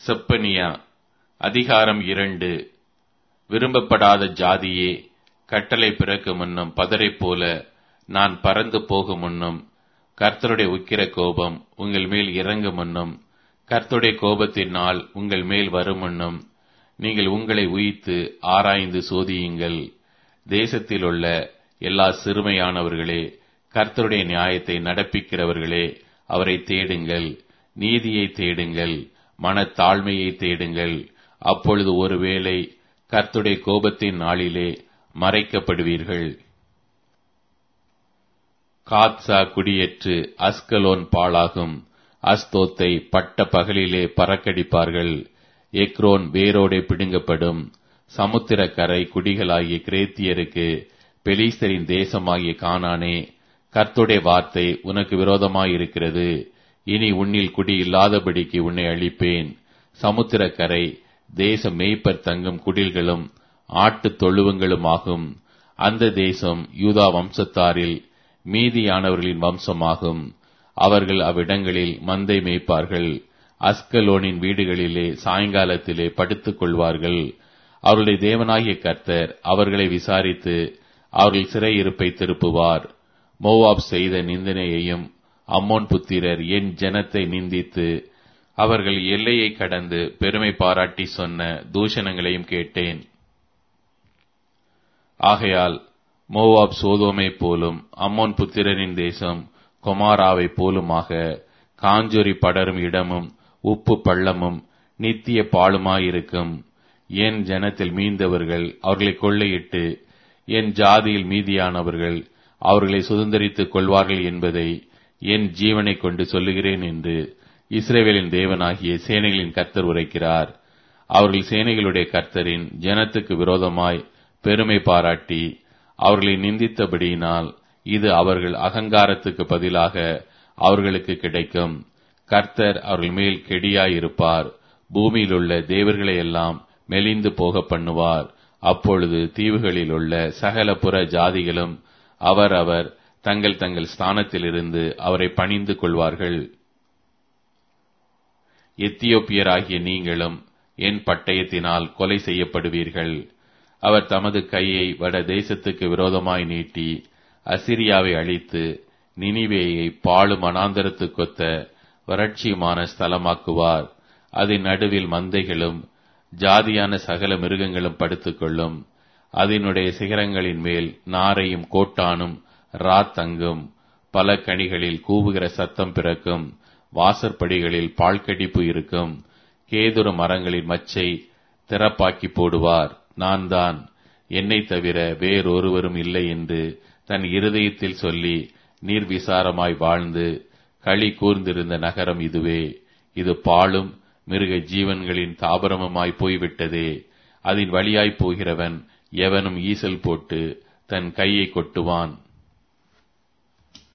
செப்பனியா அதிகாரம் இரண்டு விரும்பப்படாத ஜாதியே கட்டளை பிறக்கு முன்னும் பதரைப் போல நான் பறந்து போகும் முன்னும் கர்த்தருடைய உக்கிர கோபம் உங்கள் மேல் இறங்கும் முன்னும் கர்த்தருடைய கோபத்தின் நாள் உங்கள் மேல் வரும் முன்னும் நீங்கள் உங்களை உயித்து ஆராய்ந்து சோதியுங்கள் தேசத்தில் உள்ள எல்லா சிறுமையானவர்களே கர்த்தருடைய நியாயத்தை நடப்பிக்கிறவர்களே அவரை தேடுங்கள் நீதியை தேடுங்கள் மனத்தாழ்மையை தேடுங்கள் அப்பொழுது ஒருவேளை கர்த்துடைய கோபத்தின் நாளிலே மறைக்கப்படுவீர்கள் காத்சா குடியேற்று அஸ்கலோன் பாழாகும் அஸ்தோத்தை பட்ட பகலிலே பறக்கடிப்பார்கள் எக்ரோன் வேரோடே பிடுங்கப்படும் சமுத்திர கரை குடிகளாகிய கிரேத்தியருக்கு பெலிஸ்தரின் தேசமாகிய கானானே கர்த்துடைய வார்த்தை உனக்கு விரோதமாயிருக்கிறது இனி உன்னில் குடி இல்லாதபடிக்கு உன்னை அழிப்பேன் சமுத்திர கரை தேச மேய்ப்பர் தங்கும் குடில்களும் ஆட்டு தொழுவங்களுமாகும் அந்த தேசம் யூதா வம்சத்தாரில் மீதியானவர்களின் வம்சமாகும் அவர்கள் அவ்விடங்களில் மந்தை மேய்ப்பார்கள் அஸ்கலோனின் வீடுகளிலே சாயங்காலத்திலே படுத்துக் கொள்வார்கள் அவருடைய தேவனாகிய கர்த்தர் அவர்களை விசாரித்து அவர்கள் சிறையிருப்பை திருப்புவார் மோவாப் செய்த நிந்தனையையும் அம்மோன் புத்திரர் என் ஜனத்தை நிந்தித்து அவர்கள் எல்லையை கடந்து பெருமை பாராட்டி சொன்ன தூஷணங்களையும் கேட்டேன் ஆகையால் மோவாப் சோதோமை போலும் அம்மோன் புத்திரரின் தேசம் கொமாராவை போலுமாக காஞ்சொரி படரும் இடமும் உப்பு பள்ளமும் நித்திய பாலுமாயிருக்கும் என் ஜனத்தில் மீந்தவர்கள் அவர்களை கொள்ளையிட்டு என் ஜாதியில் மீதியானவர்கள் அவர்களை சுதந்திரித்துக் கொள்வார்கள் என்பதை என் ஜீவனை கொண்டு சொல்லுகிறேன் என்று இஸ்ரேவேலின் தேவனாகிய சேனைகளின் கர்த்தர் உரைக்கிறார் அவர்கள் சேனைகளுடைய கர்த்தரின் ஜனத்துக்கு விரோதமாய் பெருமை பாராட்டி அவர்களை நிந்தித்தபடியினால் இது அவர்கள் அகங்காரத்துக்கு பதிலாக அவர்களுக்கு கிடைக்கும் கர்த்தர் அவர்கள் மேல் கெடியாயிருப்பார் பூமியில் உள்ள தேவர்களை எல்லாம் மெலிந்து போக பண்ணுவார் அப்பொழுது தீவுகளில் உள்ள சகல புற ஜாதிகளும் அவர் அவர் தங்கள் தங்கள் ஸ்தானத்திலிருந்து அவரை பணிந்து கொள்வார்கள் எத்தியோப்பியராகிய நீங்களும் என் பட்டயத்தினால் கொலை செய்யப்படுவீர்கள் அவர் தமது கையை வட தேசத்துக்கு விரோதமாய் நீட்டி அசிரியாவை அழித்து நினிவேயை பாழும் அனாந்தரத்துக்கொத்த வறட்சியுமான ஸ்தலமாக்குவார் அதன் நடுவில் மந்தைகளும் ஜாதியான சகல மிருகங்களும் படுத்துக்கொள்ளும் அதனுடைய சிகரங்களின் மேல் நாரையும் கோட்டானும் ராத்தங்கும் பல கனிகளில் கூவுகிற சத்தம் பிறக்கும் வாசற்படிகளில் பால்கடிப்பு இருக்கும் கேதுர மரங்களின் மச்சை திறப்பாக்கி போடுவார் நான் தான் என்னை தவிர வேறொருவரும் இல்லை என்று தன் இருதயத்தில் சொல்லி நீர்விசாரமாய் வாழ்ந்து களி கூர்ந்திருந்த நகரம் இதுவே இது பாலும் மிருக ஜீவன்களின் தாபரமுமாய் போய்விட்டதே அதன் வழியாய் போகிறவன் எவனும் ஈசல் போட்டு தன் கையை கொட்டுவான்